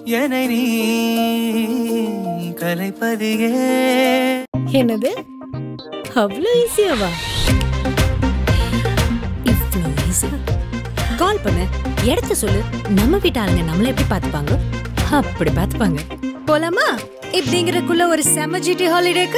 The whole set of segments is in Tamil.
என்னை நீ கலைப்பதியே என்னது அவ்வளோ ஈஸியாவா இவ்வளோ ஈஸி கால் பண்ணு இடத்த சொல்லு நம்ம வீட்டு ஆளுங்க நம்மள எப்படி பார்த்துப்பாங்க அப்படி பார்த்துப்பாங்க போலாமா இப்படிங்கிறதுக்குள்ள ஒரு செம ஜிடி ஹாலிடேக்கு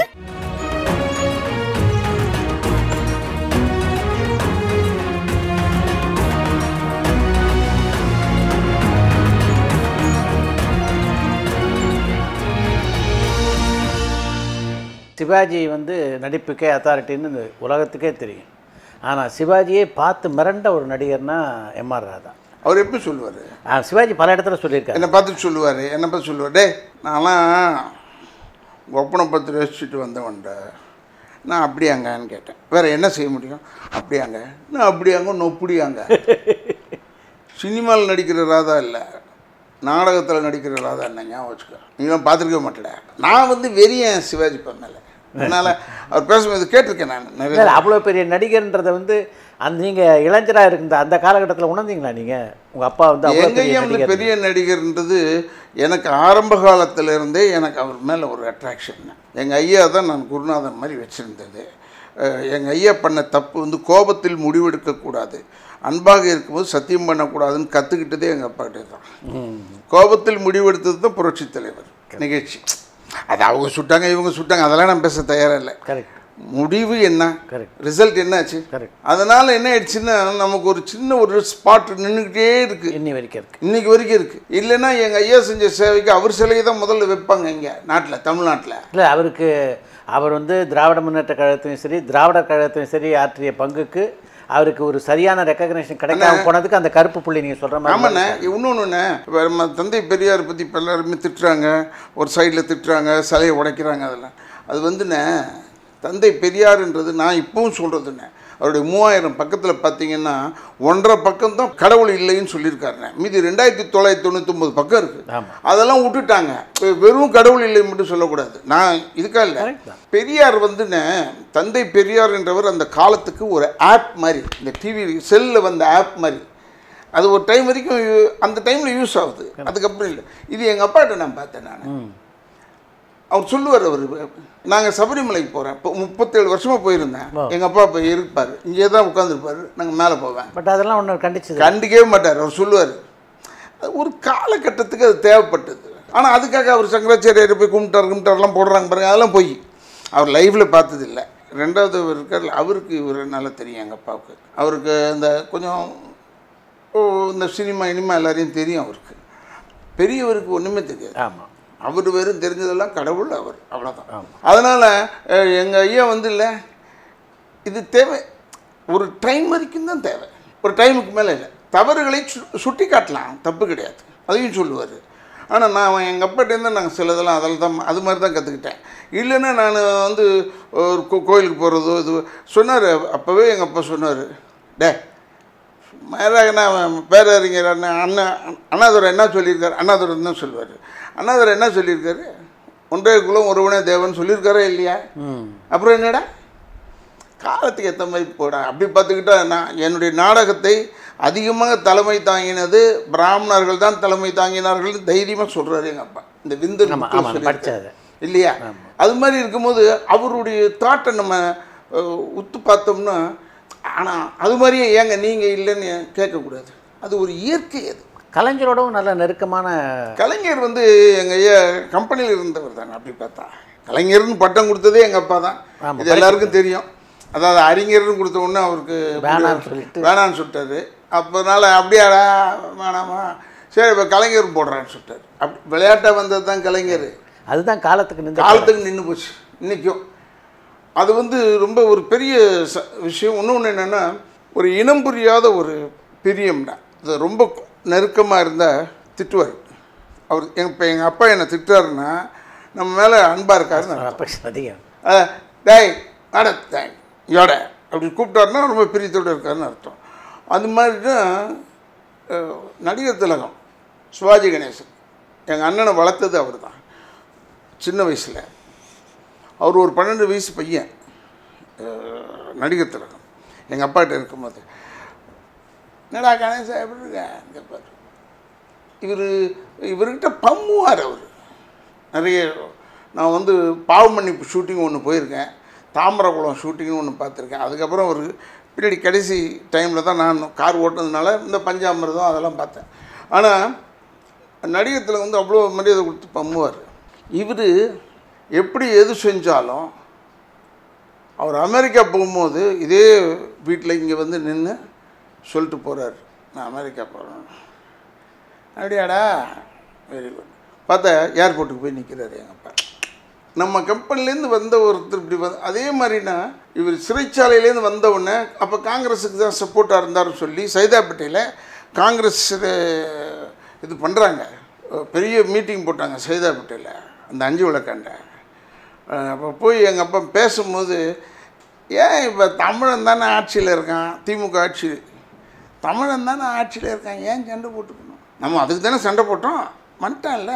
சிவாஜி வந்து நடிப்புக்கே அத்தாரிட்டின்னு இந்த உலகத்துக்கே தெரியும் ஆனால் சிவாஜியை பார்த்து மிரண்ட ஒரு நடிகர்னா எம்ஆர் ராதா அவர் எப்படி சொல்லுவார் ஆ, சிவாஜி பல இடத்துல சொல்லியிருக்காரு என்னை பார்த்துட்டு சொல்லுவார் என்னை பார்த்து சொல்லுவார் டே நான்லாம் ஒப்பனை பார்த்து ரசிச்சுட்டு வந்தவன்ட நான் அப்படியாங்கன்னு கேட்டேன் வேறு என்ன செய்ய முடியும் அப்படியாங்க நான் அப்படியாங்க நொப்படியாங்க சினிமாவில் நடிக்கிற ராதா இல்லை நாடகத்தில் நடிக்கிற ராதா என்ன ஞாபகம் வச்சுக்க நீங்களும் பார்த்துருக்க மாட்டேட நான் வந்து வெறியன் சிவாஜி பண்ணல அதனால் அவர் பேசும்போது கேட்டிருக்கேன் நான் நிறைய இல்லை அவ்வளோ பெரிய நடிகர்ன்றதை வந்து அந்த நீங்கள் இளைஞராக இருந்த அந்த காலகட்டத்தில் உணர்ந்தீங்களா நீங்கள் உங்கள் அப்பா வந்து அவ்வளோ எங்க பெரிய ஐயா வந்து நடிகர் பெரிய நடிகர்ன்றது எனக்கு ஆரம்ப காலத்துல இருந்தே எனக்கு அவர் மேலே ஒரு அட்ராக்ஷன் எங்கள் ஐயா தான் நான் குருநாதன் மாதிரி வச்சுருந்தது எங்கள் ஐயா பண்ண தப்பு வந்து கோபத்தில் முடிவெடுக்கக்கூடாது அன்பாக இருக்கும்போது சத்தியம் பண்ணக்கூடாதுன்னு கற்றுக்கிட்டதே எங்கள் அப்பாக்கிட்ட தான் கோபத்தில் முடிவெடுத்தது தான் புரட்சி தலைவர் நிகழ்ச்சி அது அவங்க சுட்டாங்க இவங்க சுட்டாங்க அதெல்லாம் நான் பேச தயாராக இல்லை கரெக்ட் முடிவு என்ன Correct. ரிசல்ட் என்னாச்சு Correct. அதனால் என்ன ஆயிடுச்சுன்னா நமக்கு ஒரு சின்ன ஒரு ஸ்பாட் நின்றுக்கிட்டே இருக்குது இன்னி வரைக்கும் இருக்கு இன்னைக்கு வரைக்கும் இருக்கு இல்லைன்னா எங்கள் ஐயா செஞ்ச சேவைக்கு அவர் சிலையை தான் முதல்ல வைப்பாங்க இங்கே நாட்டில் தமிழ்நாட்டில் இல்லை அவருக்கு அவர் வந்து திராவிட முன்னேற்ற கழகத்தையும் சரி திராவிடர் கழகத்தையும் சரி ஆற்றிய பங்குக்கு அவருக்கு ஒரு சரியான ரெக்கக்னேஷன் கிடைக்காம போனதுக்கு அந்த கருப்பு புள்ளி நீங்கள் சொல்கிற மாதிரி ஆமாண்ணே இன்னொன்றுண்ணே இப்போ நம்ம தந்தை பெரியார் பற்றி இப்போ எல்லாருமே திட்டுறாங்க ஒரு சைடில் திட்டுறாங்க சிலையை உடைக்கிறாங்க அதெல்லாம் அது வந்துண்ணே தந்தை பெரியார்ன்றது நான் இப்பவும் சொல்கிறதுண்ணே அவருடைய மூவாயிரம் பக்கத்தில் பார்த்தீங்கன்னா ஒன்றரை பக்கம் தான் கடவுள் இல்லைன்னு சொல்லியிருக்காருண்ணே மீதி ரெண்டாயிரத்தி தொள்ளாயிரத்தி தொண்ணூத்தொம்பது பக்கம் இருக்குது ஆமா. அதெல்லாம் விட்டுட்டாங்க இப்ப வெறும் கடவுள் இல்லை மட்டும் சொல்லக்கூடாது நான் இதுக்கா இல்லை Correct தான். பெரியார் வந்துண்ணே தந்தை பெரியார் என்றவர் அந்த காலத்துக்கு ஒரு ஆப் மாதிரி இந்த டிவி செல்லில் வந்த ஆப் மாதிரி அது ஒரு டைம் வரைக்கும் யூ- அந்த டைமில் யூஸ் ஆகுது அதுக்கப்புறம் இல்லை இது எங்கள் அப்பாட்ட நான் பார்த்தேன் நான் அவர் சொல்லுவார் அவர் நாங்கள் சபரிமலைக்கு போகிறேன் இப்போ முப்பத்தேழு வருஷமாக போயிருந்தேன் எங்கள் அப்பா இப்போ இருப்பார் இங்கே தான் உட்காந்துருப்பார் நாங்கள் மேலே போவேன் பட் அதெல்லாம் ஒன்று கண்டிச்சது கண்டுக்கவே மாட்டார் அவர் சொல்லுவார் ஒரு காலகட்டத்துக்கு அது தேவைப்பட்டது ஆனால் அதுக்காக அவர் சங்கராச்சாரியார் போய் கும்பிட்டார் கும்பிட்டார்லாம் போடுறாங்க பாருங்க அதெல்லாம் போய் அவர் லைவில் பார்த்தது இல்லை ரெண்டாவது அவர் இருக்கார் அவருக்கு இவர் நல்லா தெரியும் எங்கள் அப்பாவுக்கு அவருக்கு இந்த கொஞ்சம் ஓ இந்த சினிமா இனிமா எல்லாரையும் தெரியும் அவருக்கு பெரியவருக்கு ஒன்றுமே தெரியாது ஆமாம் அவர் வெறும் தெரிஞ்சதெல்லாம் கடவுள் அவர் அவ்வளோதான் அதனால் எங்கள் ஐயா வந்து இல்லை இது தேவை ஒரு டைம் வரைக்கும் தான் தேவை ஒரு டைமுக்கு மேலே இல்லை தவறுகளை சு சுட்டி காட்டலாம் தப்பு கிடையாது அதையும் சொல்லுவார் ஆனால் நான் எங்கள் அப்பாட்டேருந்து நாங்கள் சிலதெல்லாம் அதில் தான் அது மாதிரி தான் கற்றுக்கிட்டேன் இல்லைன்னா நான் வந்து ஒரு கோ கோயிலுக்கு போகிறதோ இது சொன்னார் அப்போவே எங்கள் அப்பா சொன்னார் டே மேலாகனா பேரறிஞர் அண்ணன் அண்ணன் அண்ணாதுரை என்ன சொல்லியிருக்காரு அண்ணாதுரை தான் சொல்லுவார் அண்ணாதுரை என்ன சொல்லியிருக்காரு ஒன்றே குலம் ஒருவனே தேவன் சொல்லியிருக்காரா இல்லையா அப்புறம் என்னடா காலத்துக்கு ஏற்ற மாதிரி போடா அப்படி பார்த்துக்கிட்டா நான் என்னுடைய நாடகத்தை அதிகமாக தலைமை தாங்கினது பிராமணர்கள் தான் தலைமை தாங்கினார்கள் தைரியமாக சொல்கிறாரு எங்கள் அப்பா இந்த விந்து ஆமா, ஆமா, படிச்சாரு. இல்லையா அது மாதிரி இருக்கும்போது அவருடைய தாட்டை நம்ம அஹ், உத்து பார்த்தோம்னா ஆனால் அது மாதிரியே ஏங்க நீங்கள் இல்லைன்னு கேட்கக்கூடாது அது ஒரு இயற்கை அது கலைஞரோடவும் நல்ல நெருக்கமான கலைஞர் வந்து எங்கள் ஐயா கம்பெனியில் இருந்தவர் தானே அப்படி பார்த்தா கலைஞர்னு பட்டம் கொடுத்ததே எங்கள் அப்பா தான் ஆமா, இது எல்லாருக்கும் தெரியும் அதாவது அறிஞர்னு கொடுத்த உடனே அவருக்கு வேணாம்னு சொல்லிட்டு. வேணான்னு சொல்லிட்டாரு அப்போனால அப்படியாடா வேணாமா சரி இப்போ கலைஞர் போடுறான்னு சொல்லிட்டாரு அப்படி விளையாட்டாக வந்தது தான் கலைஞர் அதுதான் காலத்துக்கு நின்ற காலத்துக்கு நின்று போச்சு இன்றைக்கும் அது வந்து ரொம்ப ஒரு பெரிய ச விஷயம் இன்னொன்று என்னென்னா ஒரு இனம் புரியாத ஒரு பிரியம்டா அது ரொம்ப நெருக்கமாக இருந்தால் திட்டுவார் அவர் எங்க இப்போ எங்கள் அப்பா என்னை திட்டுறாருன்னா நம்ம மேலே அன்பாக இருக்காருன்னு அர்த்தம். அப்ப அதிகம் அஹ், டேய் அட தேங்க் யோட அப்படி கூப்பிட்டாருன்னா ரொம்ப பிரியத்தோடு இருக்காருன்னு அர்த்தம் அது மாதிரி தான் அஹ், நடிகர் திலகம் சிவாஜி கணேசன் எங்கள் அண்ணனை வளர்த்தது அவர் தான் சின்ன வயசில் அவர் ஒரு பன்னெண்டு வயசு பையன் அஹ், நடிகர் திலகம் எங்கள் அப்பாட்ட இருக்கும்போது என்னடா கணேசன் எப்படி இருக்க கேட்பார் இவர் இவர்கிட்ட பம்முவார் அவர் நிறைய நான் வந்து பாவமன்னிப்பு ஷூட்டிங் ஒன்று போயிருக்கேன் தாமரகுளம் ஷூட்டிங்னு ஒன்று பார்த்துருக்கேன் அதுக்கப்புறம் ஒரு பின்னாடி கடைசி டைமில் தான் நான் கார் ஓட்டுனதுனால இந்த பஞ்சாமிரதம் அதெல்லாம் பார்த்தேன் ஆனால் நடிகத்தில் வந்து அவ்வளோ மரியாதை கொடுத்து பம்முவார் இவர் எப்படி எது செஞ்சாலும் அவர் அமெரிக்கா போகும்போது இதே வீட்டில் இங்கே வந்து நின்று சொல்லிட்டு போகிறார் நான் அமெரிக்கா போகிறேன் அப்படியாடா வெரி குட் பார்த்தா ஏர்போர்ட்டுக்கு போய் நிற்கிறாரு எங்கள் அப்பா நம்ம கம்பெனிலேருந்து வந்த ஒருத்தர் இப்படி வந்து அதே மாதிரினா இவர் சிறைச்சாலையிலேருந்து வந்த உடனே அப்போ காங்கிரஸுக்கு தான் சப்போர்ட்டாக இருந்தாருன்னு சொல்லி சைதாப்பேட்டையில் காங்கிரஸ் இது- இது பண்ணுறாங்க பெரிய மீட்டிங் போட்டாங்க சைதாப்பேட்டையில் அந்த அஞ்சு விளக்காண்ட அப்போ போய் எங்கள் அப்பா பேசும்போது ஏன் இப்போ தமிழன் தானே ஆட்சியில் இருக்கான் திமுக ஆட்சி தமிழன் தானே ஆட்சியில் இருக்கான் ஏன் சண்டை போட்டுக்கணும் நம்ம அதுக்கு தானே சண்டை போட்டோம் வந்துட்டான்ல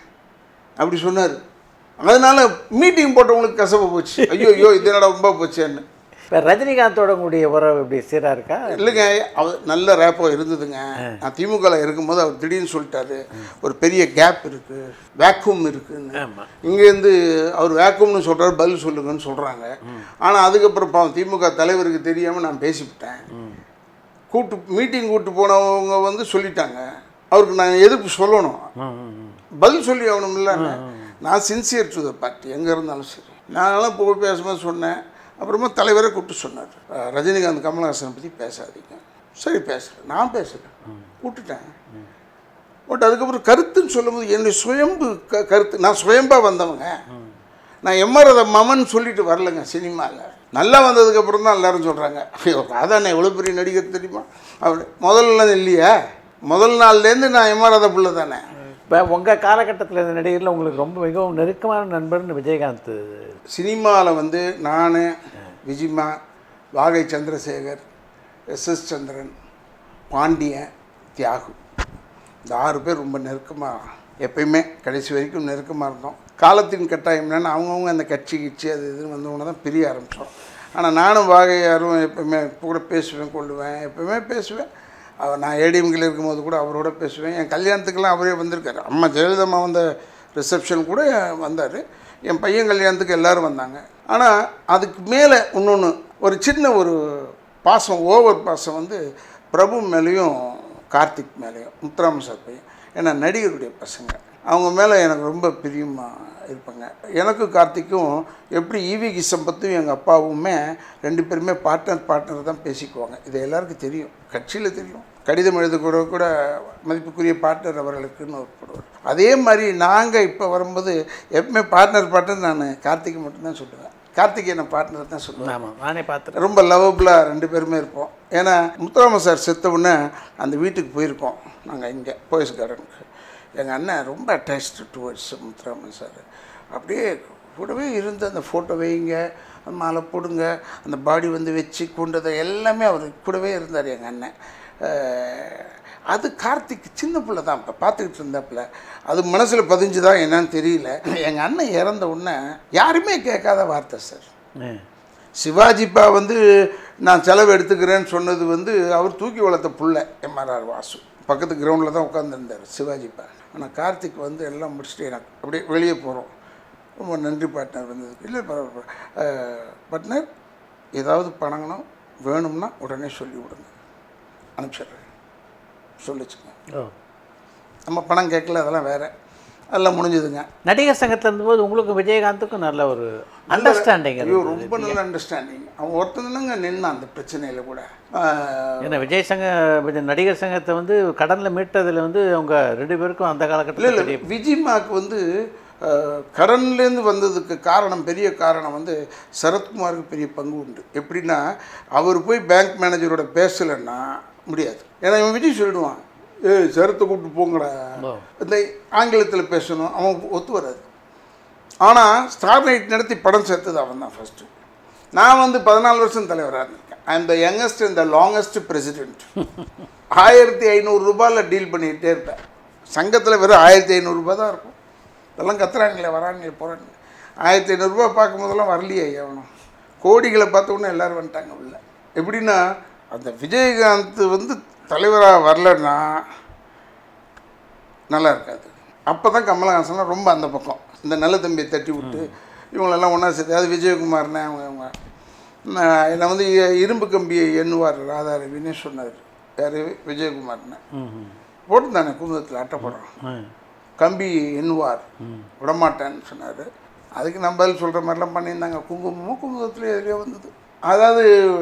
அப்படி சொன்னார் அதனால மீட்டிங் போட்டவங்களுக்கு கசப்பு போச்சு ஐயோ ஐயோ இது என்னடா ரொம்ப போச்சேன்னு இப்போ ரஜினிகாந்தோட உங்களுடைய உறவு இப்படி சீராக இருக்கா இல்லைங்க அவர் நல்ல ரேப்போ இருந்ததுங்க நான் திமுகவில் இருக்கும்போது அவர் திடீர்னு சொல்லிட்டாரு ஒரு பெரிய கேப் இருக்குது வேக்யூம் இருக்குன்னு ஆமாம் இங்கேருந்து அவர் வேக்கும்னு சொல்கிறாரு பதில் சொல்லுங்கன்னு சொல்கிறாங்க ஆனால் அதுக்கப்புறம் பாவம் திமுக தலைவருக்கு தெரியாமல் நான் பேசிவிட்டேன் கூட்டு மீட்டிங் கூட்டு போனவங்க வந்து சொல்லிட்டாங்க அவருக்கு நான் எதுக்கு சொல்லணும் ம் ம், ம். பதில் சொல்லி ஆகணும்ல நான் சின்சியர் டு த பார்ட்டி எங்கே இருந்தாலும் சரி நான்லாம் போய் பேசும்போது சொன்னேன் அப்புறமா தலைவரை கூப்பிட்டு சொன்னார் அஹ், ரஜினிகாந்த் கமல்ஹாசனை பற்றி பேசாதீங்க சரி பேசுகிறேன் நான் பேசுகிறேன் கூப்பிட்டுட்டேன் பட் அதுக்கப்புறம் கருத்துன்னு சொல்லும்போது என்னுடைய சுயம்பு க கருத்து நான் சுயம்பாக வந்தவங்க நான் எம்ஆர் அதை மமன் சொல்லிட்டு வரலைங்க சினிமாவில் நல்லா வந்ததுக்கப்புறம் தான் எல்லாரும் சொல்கிறாங்க ஐயோ ராதாண்ணே எவ்வளோ பெரிய நடிகர் தெரியுமா அப்படி முதல்ல இல்லையா முதல் நாள்லேருந்து நான் எம்ஆர் ராதா பிள்ளை தானே இப்போ உங்கள் காலகட்டத்தில் இந்த நடிகரில் உங்களுக்கு ரொம்ப மிகவும் நெருக்கமான நண்பர்னு விஜயகாந்த் சினிமாவில் வந்து நான் விஜிமா வாகை சந்திரசேகர் எஸ் எஸ் சந்திரன் பாண்டியன் தியாகு இந்த ஆறு பேர் ரொம்ப நெருக்கமாக எப்பயுமே கடைசி வரைக்கும் நெருக்கமாக இருந்தோம் காலத்தின் கட்டாயம் என்னென்னா அவங்கவுங்க அந்த கட்சி கிட்சி அது இதுன்னு வந்தவங்க தான் பிரிய ஆரம்பித்தோம் ஆனால் நானும் வாகையாரும் எப்பயுமே கூட பேசுவேன் கொள்ளுவேன் எப்பயுமே பேசுவேன் அவர் நான் ஏடிஎம்கில் இருக்கும்போது கூட அவரோட பேசுவேன் என் கல்யாணத்துக்கெல்லாம் அவரே வந்திருக்காரு அம்மா ஜெயலலிதா அம்மா வந்த ரிசப்ஷன் கூட வந்தார் என் பையன் கல்யாணத்துக்கு எல்லாரும் வந்தாங்க ஆனால் அதுக்கு மேலே இன்னொன்று ஒரு சின்ன ஒரு பாசம் ஓவர் பாசம் வந்து பிரபு மேலேயும் கார்த்திக் மேலேயும் முத்துராம சார் பையன் ஏன்னா நடிகருடைய பசங்க அவங்க மேலே எனக்கு ரொம்ப பிரியமாக இருப்பாங்க எனக்கும் கார்த்திக்கும் எப்படி ஈவி சம்பத்தும் எங்கள் அப்பாவுமே ரெண்டு பேருமே பார்ட்னர் பார்ட்னர் தான் பேசிக்குவாங்க இது எல்லாருக்கும் தெரியும் கட்சியில் தெரியும் கடிதம் எழுத கூட கூட மதிப்புக்குரிய பார்ட்னர் அவர்களுக்குன்னு ஒரு போடுவார் அதே மாதிரி நாங்கள் இப்போ வரும்போது எப்பவுமே பார்ட்னர் பார்ட்னர் நான் கார்த்திகை மட்டும்தான் சொல்லுவேன் கார்த்திகை என்ன பார்ட்னர் தான் சொல்லுவேன் ஆமாம் நானே பார்த்துட்டேன் ரொம்ப லவபுளாக ரெண்டு பேருமே இருப்போம் ஏன்னா முத்துராம சார் செத்த உடனே அந்த வீட்டுக்கு போயிருக்கோம் நாங்கள் இங்கே போயஸ் கார்டனுக்கு எங்கள் அண்ணன் ரொம்ப அட்டாச்டு டுவர்ட்ஸ் முத்துராமன் சார் அப்படியே கூடவே இருந்து அந்த ஃபோட்டோ வைங்க அந்த மாலை போடுங்க அந்த பாடி வந்து வச்சு கொண்டதை எல்லாமே அவர் கூடவே இருந்தார் எங்கள் அண்ணன் அஹ், அது கார்த்திக் சின்ன பிள்ளை தான் இப்போ பார்த்துக்கிட்டு இருந்தாப்புல அது மனசில் பதிஞ்சுதா என்னன்னு தெரியல எங்கள் அண்ணன் இறந்த உடனே யாருமே கேட்காத வார்த்தை சார் ம் சிவாஜிப்பா வந்து நான் செலவு எடுத்துக்கிறேன்னு சொன்னது வந்து அவர் தூக்கி வளர்த்த புள்ள எம்ஆர்ஆர் வாசு பக்கத்து கிரவுண்டில் தான் உட்காந்துருந்தார் சிவாஜிப்பா ஆனால் கார்த்திக் வந்து எல்லாம் முடிச்சுட்டு எனக்கு அப்படியே வெளியே போகிறோம் ரொம்ப நன்றி பார்ட்னர் வந்ததுக்கு இல்லை பார்ட்னர் ஏதாவது பணங்கணும் வேணும்னா உடனே சொல்லி விடுங்க அனுப்பிச்சிடுறேன் சொல்லிச்சுங்க ஓ நம்ம பணம் கேட்கல அதெல்லாம் வேறு அதெல்லாம் முடிஞ்சுதுங்க நடிகர் சங்கத்தில் இருந்தபோது உங்களுக்கும் விஜயகாந்துக்கும் நல்ல ஒரு அண்டர்ஸ்டாண்டிங் ஐயோ ரொம்ப நல்ல அண்டர்ஸ்டாண்டிங் அவன் ஒருத்தனுங்க நின்னான் அந்த பிரச்சனையில் கூட ஆஹ், ஏன்னா விஜய் சங்க விஜய் நடிகர் சங்கத்தை வந்து கடனில் மீட்டதில் வந்து அவங்க ரெண்டு பேருக்கும் அந்த இல்லை காலகட்டத்தில் இல்லை பெரிய விஜிமாக்கு வந்து அஹ், கடன்லேருந்து வந்ததுக்கு காரணம் பெரிய காரணம் வந்து சரத்குமாருக்கு பெரிய பங்கு உண்டு எப்படின்னா அவர் போய் பேங்க் மேனேஜரோட பேசலைன்னா முடியாது ஏன்னா இவன் விஜய் சொல்லிடுவான் ஏய் சரத்தை கூப்பிட்டு போங்கடா ஓ. இந்த ஆங்கிலத்தில் பேசணும் அவன் ஒத்து வராது ஆனால் ஸ்டார் நைட் நடத்தி படம் சேர்த்தது அவன் தான் ஃபஸ்ட்டு நான் வந்து பதினாலு வருஷம் தலைவராக இருந்திருக்கேன் I am the youngest and the longest president ஆயிரத்தி ஐநூறுரூபாவில் டீல் பண்ணிக்கிட்டே இருப்பேன் சங்கத்தில் வெறும் ஆயிரத்தி ஐநூறுரூபா தான் இருக்கும் இதெல்லாம் கத்துறாங்களே வராங்களே போகிறாங்க ஆயிரத்தி ஐநூறுரூபா பார்க்கும்போதெல்லாம் வரலையே எவனும் கோடிகளை பார்த்த உடனே எல்லோரும் வந்துட்டாங்க உள்ள எப்படின்னா அந்த விஜயகாந்த் வந்து தலைவராக வரலன்னா நல்லா இருக்காது அப்போ தான் கமலஹாசன்லாம் ரொம்ப அந்த பக்கம் இந்த நல்ல தம்பியை தட்டி விட்டு இவங்களெல்லாம் ஒன்றா சேர்த்து அது விஜயகுமார்னே அவங்க அவங்க நான் என்னை வந்து இ- இரும்பு கம்பியை எண்ணுவார் ராதாரவின்னு சொன்னார் யார் விஜயகுமார்னு போட்டுருந்தானே குமுதத்தில் அட்டைப்படம் கம்பி எண்ணுவார் விடமாட்டேன்னு சொன்னார் அதுக்கு நம்ம பதில் சொல்கிற மாதிரிலாம் பண்ணியிருந்தாங்க குங்குமமும் குங்குமத்தில் எதிரே வந்தது அதாவது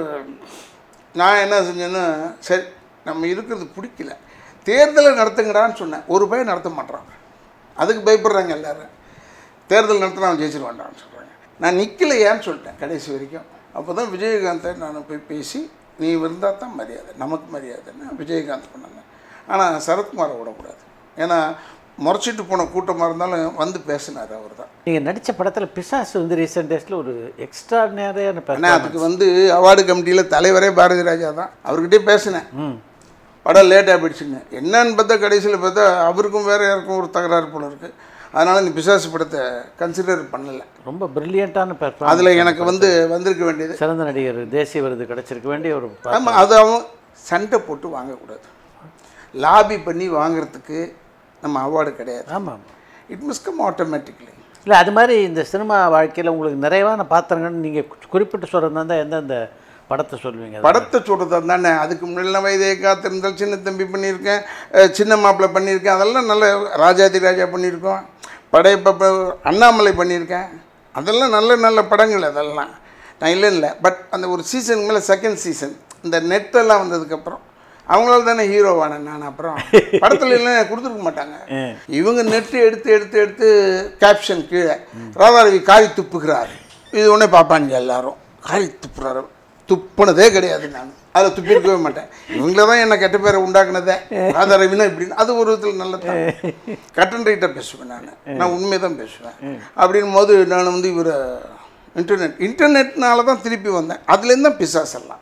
நான் என்ன செஞ்சேன்னா சரி நம்ம இருக்கிறது பிடிக்கல தேர்தலை நடத்துங்கடான்னு சொன்னேன் ஒரு பையன் நடத்த மாட்றான் அதுக்கு பயப்படுறாங்க எல்லாரும் தேர்தல் நடத்தினா அவன் ஜெயிச்சிட வேண்டாம்னு சொல்கிறாங்க நான் நிற்கலையான்னு சொல்லிட்டேன் கடைசி வரைக்கும் அப்போ தான் விஜயகாந்தை நான் போய் பேசி நீ இருந்தால் தான் மரியாதை நமக்கு மரியாதைன்னு விஜயகாந்த் பண்ணாங்க ஆனால் சரத்குமாரை விடக்கூடாது ஏன்னா முறைச்சிட்டு போன கூட்டமாக இருந்தாலும் வந்து பேசினார் அவர் தான் நீங்கள் நடித்த படத்தில் பிசாசு வந்து ரீசெண்ட் டேஸில் ஒரு எக்ஸ்ட்ராடினரியான ஆனால் அதுக்கு வந்து அவார்டு கமிட்டியில் தலைவரே பாரதி ராஜா தான் அவர்கிட்டயே பேசினேன் ம் படம் லேட்டாக போயிடுச்சுங்க என்னன்னு பார்த்தா கடைசியில் பார்த்தா அவருக்கும் வேற யாருக்கும் ஒரு தகராறு போல இருக்குது அதனால் இந்த பிசாசு படத்தை கன்சிடர் பண்ணலை ரொம்ப பிரில்லியண்ட்டான பெர்ஃபார்மன்ஸ் அதில் எனக்கு வந்து வந்திருக்க வேண்டியது சிறந்த நடிகர் தேசிய விருது கிடைச்சிருக்க வேண்டிய ஒரு பா- ஆமாம் அது அவன் சண்டை போட்டு வாங்கக்கூடாது லாபி பண்ணி வாங்குறதுக்கு நம்ம அவார்டு கிடையாது ஆமாம் இட் மஸ்ட் கம் ஆட்டோமேட்டிக்லி இல்லை அது மாதிரி இந்த சினிமா வாழ்க்கையில் உங்களுக்கு நிறைவான பாத்திரங்கள்னு நீங்கள் குறிப்பிட்டு சொல்கிறதா இருந்தால் எந்தெந்த படத்தை சொல்லுவீங்க படத்தை சொல்கிறது தானே அதுக்கு முன்னாடி வயதே காத்திருந்தால் சின்ன தம்பி பண்ணியிருக்கேன் அஹ் சின்ன மாப்பிள்ளை பண்ணியிருக்கேன் அதெல்லாம் நல்ல ராஜாதி ராஜா பண்ணியிருக்கோம் படையப்ப அண்ணாமலை பண்ணியிருக்கேன் அதெல்லாம் நல்ல நல்ல படங்கள் அதெல்லாம் நான் இல்லைன்னு இல்லை பட் அந்த ஒரு சீசனுக்கு மேலே செகண்ட் சீசன் இந்த நெட்டெல்லாம் வந்ததுக்கப்புறம் அவங்களால தானே ஹீரோவானேன் நான் அப்புறம் படத்தில் எல்லாம் கொடுத்துருக்க மாட்டாங்க இவங்க நெட்டு எடுத்து எடுத்து எடுத்து கேப்ஷன் கீழே ராதாரவி காரி துப்புகிறார் இது ஒன்றே பார்ப்பாங்க எல்லாரும் காரி துப்புறாரு துப்புனதே கிடையாது நான் அதில் துப்பிருக்கவே மாட்டேன் இவங்கள தான் என்ன கெட்ட பேரை உண்டாக்குனதே ராதாரவினா இப்படின்னு அது ஒரு விதத்தில் நல்லது கட்டன் ரைட்டாக பேசுவேன் நான் நான் உண்மையை தான் பேசுவேன் அப்படின் போது நான் வந்து இவரை இன்டர்நெட் இன்டர்நெட்னால தான் திருப்பி வந்தேன் அதுலேருந்து தான் பிசாஸ் எல்லாம்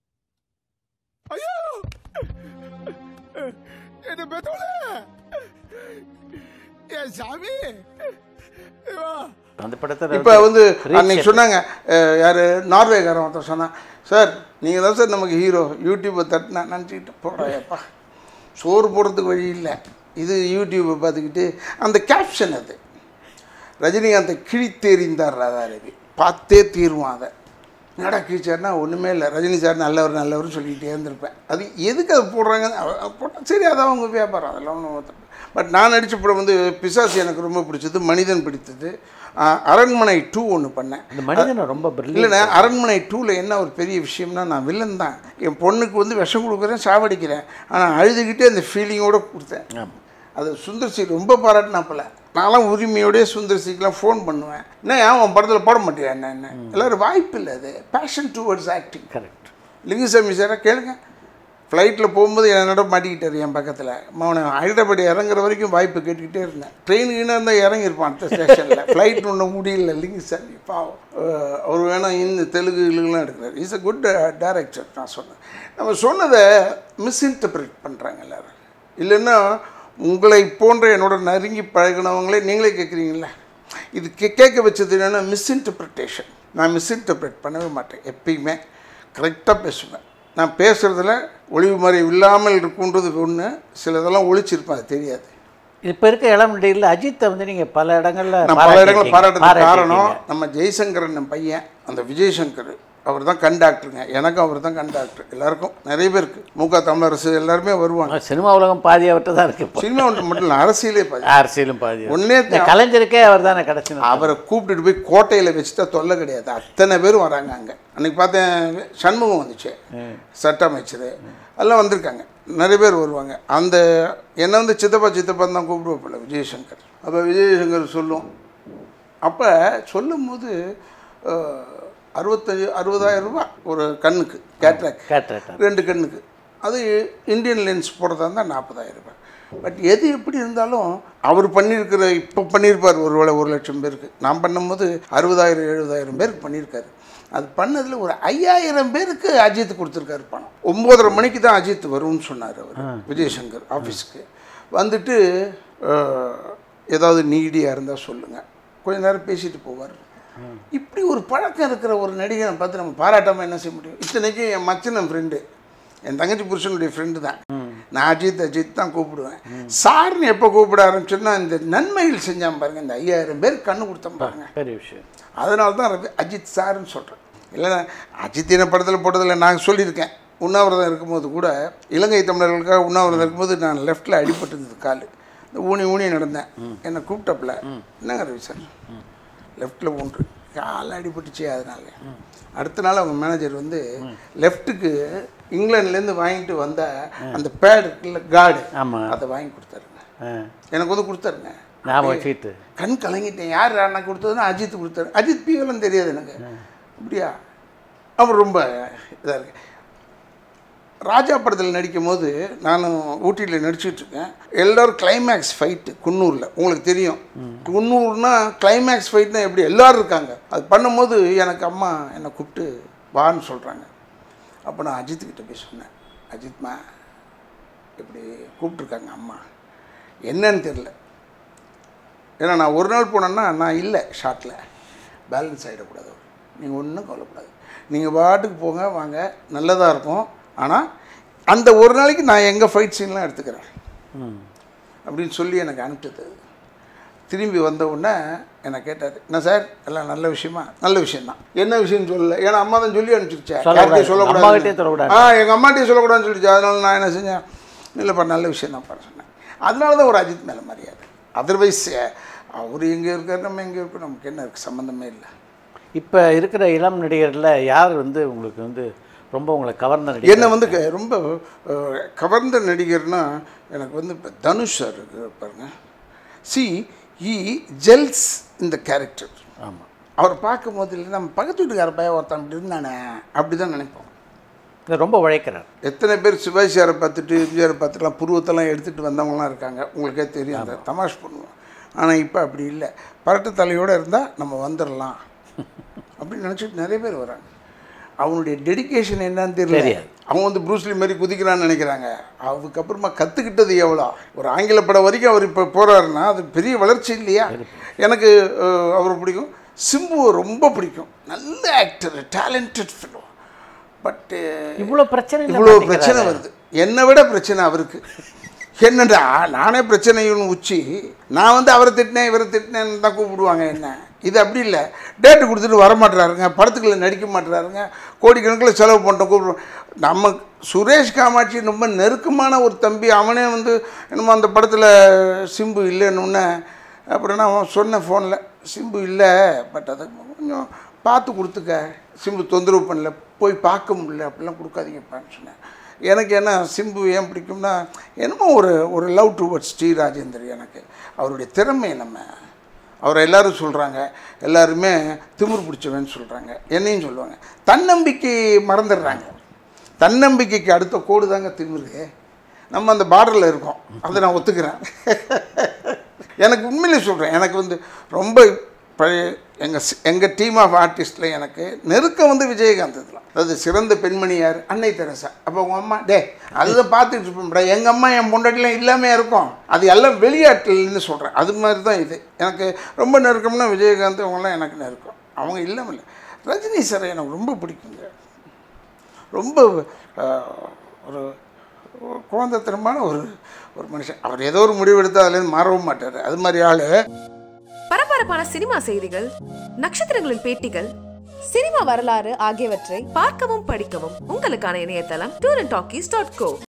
என்ன பெத்தோல என் சாமி இவா அந்த படத்தில் இப்போ வந்து அன்னைக்கு சொன்னாங்க அஹ், யாரு நார்வேகாரன் ஒருத்தன் சொன்னான் சார் நீங்கள் தான் சார் நமக்கு ஹீரோ யூடியூப்பை தட்டினா நினச்சிக்கிட்டு போடாயப்பா சோறு போடுறதுக்கு வழி இல்லை இது யூடியூப்பை பார்த்துக்கிட்டு அந்த கேப்ஷன் அது ரஜினிகாந்தை கிழித்தெறிந்தார் ராதாரவி பார்த்தே தீருவான் அதை என்னடா கிழிச்சார்னா ஒன்றுமே இல்லை ரஜினி சார் நல்லவர் நல்லவர்னு சொல்லிக்கிட்டே இருந்திருப்பேன் அது எதுக்கு அது போடுறாங்க போட்டால் சரி அது அவங்க வியாபாரம் அதெல்லாம் ஒன்றும் பட் நான் நடித்த படம் வந்து பிசாசு எனக்கு ரொம்ப பிடிச்சது மனிதன் பிடித்தது அஹ், அரண்மனை டூ ஒன்று பண்ணேன் இந்த மனிதனை ரொம்ப பிரில்லியன் இல்லைண்ணே அரண்மனை டூவில் என்ன ஒரு பெரிய விஷயம்னா நான் வில்லன் தான் என் பொண்ணுக்கு வந்து விஷம் கொடுக்குறேன் சாவடிக்கிறேன் ஆனால் அழுதுகிட்டே அந்த ஃபீலிங்கோடு கொடுத்தேன் அது சுந்தர் சி ரொம்ப பாராட்டினாப்பில் நான்லாம் உரிமையோடய சுந்தர் சிக்கெலாம் ஃபோன் பண்ணுவேன் என்ன ஏன் உன் படத்தில் போட மாட்டியா என்ன என்ன எல்லோரும் வாய்ப்பு இல்லை அது passion towards acting correct Lingusamy சாரை கேளுங்க ஃப்ளைட்டில் போகும்போது என்னோட மாட்டிக்கிட்டார் என் பக்கத்தில் அவனை ஹைதராபாத் இறங்குற வரைக்கும் வாய்ப்பு கேட்டுக்கிட்டே இருந்தேன் ட்ரெயின் கீழே இருந்தால் இறங்கியிருப்பான் அடுத்த ஸ்டேஷனில் ஃப்ளைட் ஒன்றும் முடியல லிங்குசாமி பாவம் அஹ் அவர் வேணால் இந்த தெலுங்கு இலுங்குலாம் எடுக்கிறார் இஸ் a குட் டேரக்டர் நான் சொன்னேன் நம்ம சொன்னதை மிஸ்இன்டர்பிரேட் பண்ணுறாங்க எல்லாரும் இல்லைன்னா உங்களை போன்ற என்னோட நெருங்கி பழகினவங்களே நீங்களே கேட்குறீங்களா இது கே கேட்க வச்சது என்னென்னா மிஸ்இன்டர்பிரிட்டேஷன் நான் மிஸ்இன்டர்பிரேட் பண்ணவே மாட்டேன் எப்பயுமே கரெக்டாக பேசுவேன் நான் பேசுகிறதுல ஒளிவு மறைவு இல்லாமல் இருக்குன்றது ஒன்று சிலதெல்லாம் ஒழிச்சிருப்பேன் அது தெரியாது இப்போ இருக்க இளம் நடிகரில் அஜித்தை வந்து நீங்கள் பல இடங்கள்ல நான் பல இடங்களில் பாராட்டியிருக்கீங்க. பாராட்டுறதுக்கு காரணம் பாராட்டியிருக்கீங்க. நம்ம ஜெய்சங்கரன் என் பையன் அந்த விஜய்சங்கர் அவர் தான் கண்டாக்டருங்க எனக்கும் அவர் தான் கண்டாக்டர் எல்லாருக்கும் நிறைய பேருக்கு முக தமிழரசு எல்லாருமே வருவாங்க சினிமா உலகம் பாதி அவர்கிட்ட தான் இருக்கு இப்போ. சினிமா ஒன்று மட்டும் இல்லை அரசியலே பாதி அரசியலும் பாதி ஒன்னே இந்த கலைஞருக்கே அவர் தானே கிடச்சி அவரை கூப்பிட்டுட்டு போய் கோட்டையில் வச்சுட்டா தொல்லை கிடையாது அத்தனை பேரும் வராங்க அங்கே அன்னைக்கு பார்த்தேன் சண்முகம் வந்துச்சு சட்ட அமைச்சர் எல்லாம் வந்திருக்காங்க நிறைய பேர் வருவாங்க அந்த என்ன வந்து சித்தப்பா சித்தப்பா தான் கூப்பிடுவோம்ல விஜயசங்கர் அப்போ விஜயசங்கர் சொல்லும் அப்போ சொல்லும்போது அஹ், அறுபத்தஞ்சு அறுபதாயிரம் ரூபாய் ஒரு கண்ணுக்கு கேட்ராக் கேட்டார் ரெண்டு கண்ணுக்கு அது இந்தியன் லென்ஸ் போடுறதா இருந்தால் நாற்பதாயிரம் ரூபாய் பட் எது எப்படி இருந்தாலும் அவர் பண்ணியிருக்கிற இப்போ பண்ணியிருப்பார் ஒரு வேளை ஒரு லட்சம் பேருக்கு நான் பண்ணும்போது அறுபதாயிரம் எழுபதாயிரம் பேருக்கு பண்ணியிருக்காரு அது பண்ணதில் ஒரு ஐயாயிரம் பேருக்கு அஜித் கொடுத்துருக்காரு பணம் ஒம்போதரை மணிக்கு தான் அஜித் வரும்னு சொன்னார் அவர் விஜயசங்கர் ஆஃபீஸ்க்கு வந்துட்டு அஹ், ஏதாவது நீடியாக இருந்தால் சொல்லுங்கள் கொஞ்ச நேரம் பேசிட்டு போவார் இப்படி ஒரு பழக்கம் இருக்கிற ஒரு நடிகனை பார்த்து நம்ம பாராட்டாமல் என்ன செய்ய முடியும் இத்தனைக்கும் என் மச்சன் ஃப்ரெண்டு என் தங்கச்சி புருஷனுடைய ஃப்ரெண்டு தான் நான் அஜித் அஜித் தான் கூப்பிடுவேன் சார்னு எப்போ கூப்பிட ஆரம்பிச்சோன்னா இந்த நன்மைகள் செஞ்சான் பாருங்க இந்த ஐயாயிரம் பேர் கண்ணு கொடுத்தோம் பாருங்க பெரிய விஷயம் அதனால தான் ரவி அஜித் சார்னு சொல்கிறேன் இல்லைன்னா அஜித் என்ன படத்தில் போட்டதில் நான் சொல்லியிருக்கேன் உண்ணாவிரதம் இருக்கும்போது கூட இலங்கை தமிழர்களுக்காக உண்ணாவிரதம் இருக்கும்போது நான் லெஃப்ட்டில் அடிபட்டிருந்தது கால் இந்த ஊனி ஊனி நடந்தேன் என்னை கூப்பிட்டப்பில் என்னங்க ரவி சார் லெஃப்ட்டில் ஊன்று கால் அடிபட்டுச்சே அதனால அடுத்த நாள் அவங்க மேனேஜர் வந்து லெஃப்ட்டுக்கு இங்கிலாந்துலேருந்து வாங்கிட்டு வந்த அந்த பேட் இருக்குல்ல கார்டு ஆமா. அதை வாங்கி கொடுத்தாருங்க ஆ. எனக்கு வந்து கொடுத்தாருங்க ஞாபகம் வச்சுக்கிட்டு கண் கலங்கிட்டேன் யார் அண்ணா கொடுத்ததுன்னா அஜித் கொடுத்தாரு அஜித் பிஎல்லாம் தெரியாது எனக்கு அப்படியா அவர் ரொம்ப இதாக இருக்கு ராஜா படத்தில் நடிக்கும் போது நானும் ஊட்டியில் நடிச்சிட்டு இருக்கேன் எல்லோரும் கிளைமேக்ஸ் ஃபைட்டு குன்னூரில் உங்களுக்கு தெரியும் குன்னூர்னா கிளைமேக்ஸ் ஃபைட்னா எப்படி எல்லோரும் இருக்காங்க அது பண்ணும்போது எனக்கு அம்மா என்னை கூப்பிட்டு வான்னு சொல்கிறாங்க அப்போ நான் அஜித்துக்கிட்ட போய் சொன்னேன் அஜித்மா இப்படி கூப்பிட்ருக்காங்க அம்மா என்னன்னு தெரில ஏன்னா நான் ஒரு நாள் போனேன்னா நான் இல்லை ஷாட்டில் பேலன்ஸ் ஆகிடக்கூடாது நீங்கள் ஒன்றும் கவலைப்படாது நீங்கள் பாட்டுக்கு போங்க வாங்க நல்லதாக இருக்கும் ஆனால் அந்த ஒரு நாளைக்கு நான் எங்கள் ஃபைட் சீன்லாம் எடுத்துக்கிறேன் ம் அப்படின்னு சொல்லி எனக்கு அனுப்பிச்சது திரும்பி வந்த உடனே என்னை கேட்டார் என்ன சார் எல்லாம் நல்ல விஷயமா நல்ல விஷயம்தான் என்ன விஷயம்னு சொல்லல ஏன்னா அம்மா தான் சொல்லி அனுப்பிச்சிருச்சேன் சொல்லக்கூடாது. யார்கிட்டயும் அம்மாகிட்டயும் சொல்லக்கூடாது சொல்லக்கூடாது. ஆ எங்கள் அம்மாட்டையும் சொல்லக்கூடாதுன்னு சொல்லிச்சு அதனால நான் என்ன செஞ்சேன் இல்லைப்பா நல்ல விஷயம் தான் பண்ண சொன்னேன் அதனால தான் ஒரு அஜித் மேலே மரியாதை அதர்வைஸ் அவர் எங்கே இருக்கார் நம்ம எங்கே இருக்கோம் நமக்கு என்ன இருக்குது சம்மந்தமே இல்லை இப்போ இருக்கிற இளம் நடிகர்களில் யார் வந்து உங்களுக்கு வந்து ரொம்ப உங்களை கவர்ந்த நடிகர் என்னை வந்து க- ரொம்ப அஹ், கவர்ந்த நடிகர்னா எனக்கு வந்து இப்போ தனுஷ் சார் இருக்கு பாருங்க சி இ ஜெல்ஸ் இந்த கேரக்டர் ஆமாம் அவர் பார்க்கும்போது இல்லை நம்ம பக்கத்து வீட்டுக்கார பையன் ஒருத்தன் அப்படி இருந்தானே அப்படி தான் நினைப்போம் இது ரொம்ப உழைக்கிறார் எத்தனை பேர் சிவாஜி சாரை பார்த்துட்டு எம்ஜிஆரை பார்த்துட்டுலாம் புருவத்தெல்லாம் எடுத்துகிட்டு வந்தவங்களாம் இருக்காங்க உங்களுக்கே தெரியும் அந்த தமாஷ் பண்ணுவோம் ஆனால் இப்போ அப்படி இல்லை பரட்டு தலையோடு இருந்தால் நம்ம வந்துடலாம் அப்படின்னு நினச்சிட்டு நிறைய பேர் வராங்க அவனுடைய டெடிகேஷன் என்னன்னு தெரியல தெரியாது. அவன் வந்து ப்ரூஸ்லி மாதிரி குதிக்கிறான்னு நினைக்கிறாங்க அதுக்கப்புறமா கற்றுக்கிட்டது எவ்வளோ ஒரு ஆங்கில படம் வரைக்கும் அவர் இப்போ போகிறாருன்னா அது பெரிய வளர்ச்சி இல்லையா எனக்கு அஹ், அவரை பிடிக்கும் சிம்புவை ரொம்ப பிடிக்கும் நல்ல ஆக்டர் டேலண்டட் ஃபிலோ பட்டு இவ்வளோ பிரச்சனை இவ்வளோ பிரச்சனை வருது என்னை விட பிரச்சனை அவருக்கு என்னடா நானே பிரச்சனையும் உச்சி நான் வந்து அவரை திட்டினேன் இவரை திட்டினேன்னு தான் கூப்பிடுவாங்க என்ன இது அப்படி இல்லை டேட்டு கொடுத்துட்டு வர மாட்டுறாருங்க படத்துக்குள்ள நடிக்க மாட்டுறாருங்க கோடிக்கணக்கில் செலவு பண்ணிட்டோம் கூப்பிடுவோம் நம்ம சுரேஷ் காமாட்சி ரொம்ப நெருக்கமான ஒரு தம்பி அவனே வந்து என்னமோ அந்த படத்தில் சிம்பு இல்லைன்னு அப்புறம் நான் சொன்னேன் ஃபோனில் சிம்பு இல்லை பட் அதை கொஞ்சம் பார்த்து கொடுத்துக்க சிம்பு தொந்தரவு பண்ணல போய் பார்க்க முடியல அப்படிலாம் கொடுக்காதீங்கப்பான்னு சொன்னேன் எனக்கு என்ன சிம்பு ஏன் பிடிக்கும்னா என்னமோ ஒரு ஒரு லவ் டுவர்ட்ஸ் ஸ்ரீ ராஜேந்தர் எனக்கு அவருடைய திறமை நம்ம அவரை எல்லாரும் சொல்கிறாங்க எல்லாருமே திமிர் பிடிச்சவன்னு சொல்கிறாங்க என்னையும் சொல்லுவாங்க தன்னம்பிக்கை மறந்துடுறாங்க தன்னம்பிக்கைக்கு அடுத்த கோடு தாங்க திமிரு நம்ம அந்த பார்டரில் இருக்கோம் அதை நான் ஒத்துக்கிறேன் எனக்கு உண்மையிலே சொல்கிறேன் எனக்கு வந்து ரொம்ப பழைய எங்கள் எங்கள் டீம் ஆஃப் ஆர்டிஸ்டில் எனக்கு நெருக்கம் வந்து விஜயகாந்த் இதெல்லாம் அதாவது சிறந்த பெண்மணி யார் அன்னை தெரசா அப்போ உங்கள் அம்மா டே அதை பார்த்துட்டு இருப்போம்டா எங்கள் அம்மா என் பொண்டாட்டிலாம் இல்லாமல் இருக்கும் அது எல்லாம் வெளியாட்டிலேருந்து சொல்கிறேன் அது மாதிரி தான் இது எனக்கு ரொம்ப நெருக்கம்னா விஜயகாந்த் அவங்களாம் எனக்கு நெருக்கம் அவங்க இல்லாமல் இல்லை ரஜினி சாரை எனக்கு ரொம்ப பிடிக்குங்க ரொம்ப அஹ், ஒரு ஒரு குழந்தைத்தனமான ஒரு ஒரு மனுஷன் அவர் ஏதோ ஒரு முடிவு எடுத்தால் அதுலேருந்து மாறவும் மாட்டார் அது மாதிரி ஆள் பரபரப்பான சினிமா செய்திகள் நட்சத்திரங்களின் பேட்டிகள் சினிமா வரலாறு ஆகியவற்றை பார்க்கவும் படிக்கவும் உங்களுக்கான இணையதளம் tour and talkies dot go